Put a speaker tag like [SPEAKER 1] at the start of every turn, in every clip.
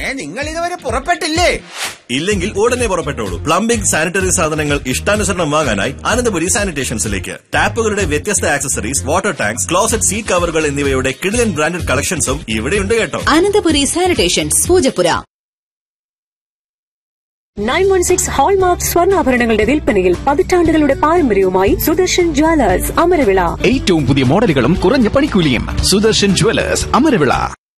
[SPEAKER 1] നിങ്ങൾ ഇതുവരെ പുറപ്പെട്ടില്ലേ
[SPEAKER 2] ഇല്ലെങ്കിൽ ഉടനെ പുറപ്പെട്ടോളൂ പ്ലംബിംഗ് സാനിറ്ററി സാധനങ്ങൾ ഇഷ്ടാനുസരണം വാങ്ങാനായി അനന്തപുരി സാനിറ്റേഷൻസിലേക്ക് ടാപ്പുകളുടെ വ്യത്യസ്ത accessories water tanks closet seat കവറുകൾ എന്നിവയുടെ കിടിലൻ ബ്രാൻഡഡ് കളക്ഷൻസും ഇവിടെയുണ്ട് കേട്ടോ
[SPEAKER 3] Ananthapuri sanitations Poojappura
[SPEAKER 4] nine one six hallmark സ്വർണ്ണാഭരണങ്ങളുടെ വിൽപ്പനയിൽ പതിറ്റാണ്ടുകളുടെ പാരമ്പര്യവുമായി സുദർശൻ ജ്വല്ലേഴ്സ് അമരവിള
[SPEAKER 5] ഏറ്റവും പുതിയ മോഡലുകളും കുറഞ്ഞ പണിക്കൂലിയും സുദർശൻ ജുവലേഴ്സ് അമരവിള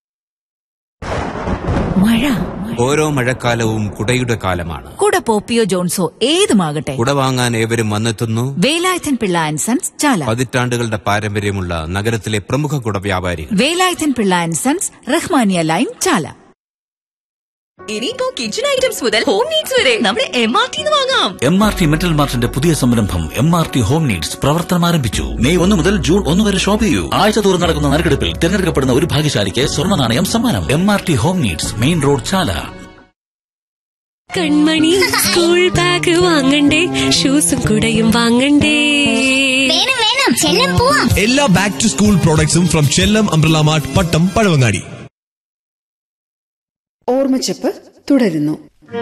[SPEAKER 3] മഴ
[SPEAKER 6] ഓരോ മഴക്കാലവും കുടയുടെ കാലമാണ്
[SPEAKER 3] കുട പോപ്പിയോ ജോൺസോ ഏതുമാകട്ടെ
[SPEAKER 6] കുട വാങ്ങാൻ ഏവരും വന്നെത്തുന്നു
[SPEAKER 3] വേലായുധൻ പിള്ള ആൻഡ് സൺസ് ചാല
[SPEAKER 6] പതിറ്റാണ്ടുകളുടെ പാരമ്പര്യമുള്ള നഗരത്തിലെ പ്രമുഖ കുട വ്യാപാരികൾ
[SPEAKER 3] Velayudhan Pillai and sons Rahmania lane Chala
[SPEAKER 7] ഇനിയിപ്പോ കിച്ചൺ ഐറ്റംസ് മുതൽ ഹോം നീഡ്സ് വരെ നമ്മുടെ എം ആർ ടി വാങ്ങാം
[SPEAKER 8] എം ആർ ടി മെറ്റൽ മാർട്ടിന്റെ പുതിയ സംരംഭം M R T home needs പ്രവർത്തനം ആരംഭിച്ചു മെയ് ഒന്ന് മുതൽ ജൂൺ ഒന്ന് വരെ ഷോപ്പ് ചെയ്യൂ ആഴ്ച തോറും നടക്കുന്ന നറുക്കെടുപ്പിൽ തിരഞ്ഞെടുക്കപ്പെടുന്ന ഒരു ഭാഗ്യശാലിക്ക് സ്വർണ്ണ നാണയം സമ്മാനം M R T home needs main road Chala
[SPEAKER 4] കൺമണി സ്കൂൾ ബാഗ് വാങ്ങണ്ടേ ഷൂസും കുടയും വാങ്ങണ്ടേ
[SPEAKER 9] വേണം വേണം ചെല്ലം പോവാം
[SPEAKER 10] എല്ലാ ബാക്ക് ടു സ്കൂൾ പ്രോഡക്ട്സും from Chellam umbrella mart Pattom Pazhavangadi
[SPEAKER 11] ഓർമ്മച്ചപ്പ് തുടരുന്നു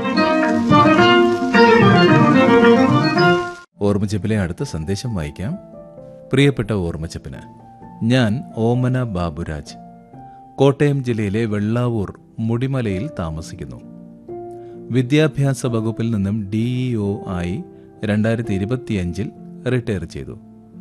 [SPEAKER 12] ഓർമ്മച്ചപ്പിലെ അടുത്ത സന്ദേശം വായിക്കാം പ്രിയപ്പെട്ട ഓർമ്മച്ചപ്പിന് ഞാൻ ഓമന ബാബുരാജ് കോട്ടയം ജില്ലയിലെ വെള്ളാവൂർ മുടിമലയിൽ താമസിക്കുന്നു വിദ്യാഭ്യാസ വകുപ്പിൽ നിന്നും ഡിഇഒ ആയി രണ്ടായിരത്തി ഇരുപത്തിയഞ്ചിൽ റിട്ടയർ ചെയ്തു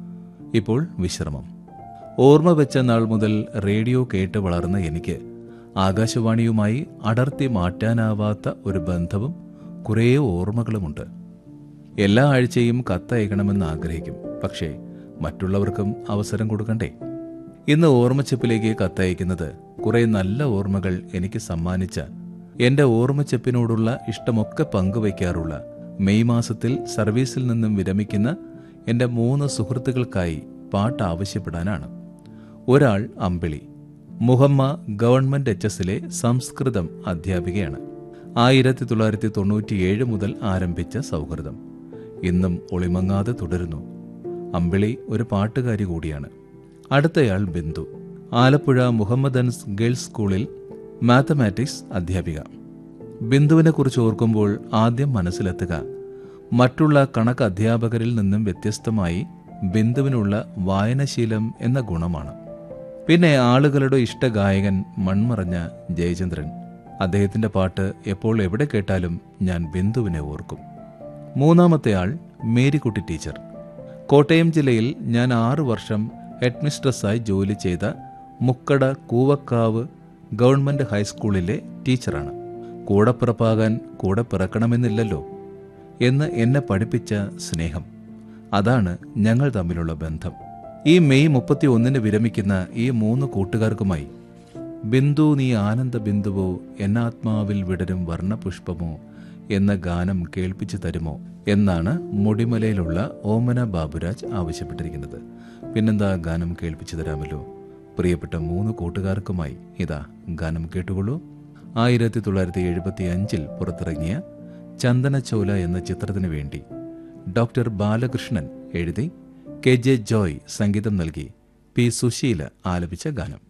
[SPEAKER 12] ഇപ്പോൾ വിശ്രമം ഓർമ്മ വെച്ച നാൾ മുതൽ റേഡിയോ കേട്ട് വളർന്ന എനിക്ക് ആകാശവാണിയുമായി അടർത്തി മാറ്റാനാവാത്ത ഒരു ബന്ധവും കുറേ ഓർമ്മകളുമുണ്ട് എല്ലാ ആഴ്ചയും കത്തയക്കണമെന്ന് ആഗ്രഹിക്കും പക്ഷേ മറ്റുള്ളവർക്കും അവസരം കൊടുക്കണ്ടേ ഇന്ന് ഓർമ്മച്ചപ്പിലേക്ക് കത്തയക്കുന്നത് കുറെ നല്ല ഓർമ്മകൾ എനിക്ക് സമ്മാനിച്ച എന്റെ ഓർമ്മച്ചപ്പിനോടുള്ള ഇഷ്ടമൊക്കെ പങ്കുവയ്ക്കാറുള്ള മെയ് മാസത്തിൽ സർവീസിൽ നിന്നും വിരമിക്കുന്ന എന്റെ മൂന്ന് സുഹൃത്തുക്കൾക്കായി പാട്ട് ആവശ്യപ്പെടാനാണ് ഒരാൾ അമ്പിളി മുഹമ്മ ഗവൺമെന്റ് എച്ച് എസിലെ സംസ്കൃതം അധ്യാപികയാണ് ആയിരത്തി തൊള്ളായിരത്തി തൊണ്ണൂറ്റിയേഴ് മുതൽ ആരംഭിച്ച സൗഹൃദം ഇന്നും ഒളിമങ്ങാതെ തുടരുന്നു അമ്പിളി ഒരു പാട്ടുകാരി കൂടിയാണ് അടുത്തയാൾ ബിന്ദു ആലപ്പുഴ മുഹമ്മദൻസ് ഗേൾസ് സ്കൂളിൽ മാത്തമാറ്റിക്സ് അധ്യാപിക ബിന്ദുവിനെ കുറിച്ച് ഓർക്കുമ്പോൾ ആദ്യം മനസ്സിലെത്തുക മറ്റുള്ള കണക്ക് അധ്യാപകരിൽ നിന്നും വ്യത്യസ്തമായി ബിന്ദുവിനുള്ള വായനശീലം എന്ന ഗുണമാണ് പിന്നെ ആളുകളുടെ ഇഷ്ടഗായകൻ മൺമറഞ്ഞ ജയചന്ദ്രൻ അദ്ദേഹത്തിന്റെ പാട്ട് എപ്പോൾ എവിടെ കേട്ടാലും ഞാൻ ബിന്ദുവിനെ ഓർക്കും മൂന്നാമത്തെ ആൾ മേരിക്കുട്ടി ടീച്ചർ കോട്ടയം ജില്ലയിൽ ഞാൻ ആറു വർഷം ഹെഡ്മിസ്ട്രസ്സായി ജോലി ചെയ്ത മുക്കട കൂവക്കാവ് ഗവൺമെന്റ് ഹൈസ്കൂളിലെ ടീച്ചറാണ് കൂടെ പിറപ്പാകാൻ കൂടെ പിറക്കണമെന്നില്ലല്ലോ എന്ന് എന്നെ പഠിപ്പിച്ച സ്നേഹം അതാണ് ഞങ്ങൾ തമ്മിലുള്ള ബന്ധം ഈ മെയ് മുപ്പത്തി ഒന്നിന് വിരമിക്കുന്ന ഈ മൂന്ന് കൂട്ടുകാർക്കുമായി ബിന്ദു നീ ആനന്ദ ബിന്ദുവോ എന്നാത്മാവിൽ വിടരും വർണ്ണപുഷ്പമോ എന്ന ഗാനം കേൾപ്പിച്ചു തരുമോ എന്നാണ് മുടിമലയിലുള്ള ഓമന ബാബുരാജ് ആവശ്യപ്പെട്ടിരിക്കുന്നത് പിന്നെന്താ ഗാനം കേൾപ്പിച്ചു തരാമല്ലോ പ്രിയപ്പെട്ട മൂന്ന് കൂട്ടുകാർക്കുമായി ഇതാ ഗാനം കേട്ടുകൊള്ളൂ ആയിരത്തി തൊള്ളായിരത്തി എഴുപത്തി അഞ്ചിൽ പുറത്തിറങ്ങിയ ചന്ദനച്ചോല എന്ന ചിത്രത്തിനു വേണ്ടി ഡോക്ടർ ബാലകൃഷ്ണൻ എഴുതി കെ ജെ ജോയ് സംഗീതം നൽകി പി സുശീല ആലപിച്ച ഗാനം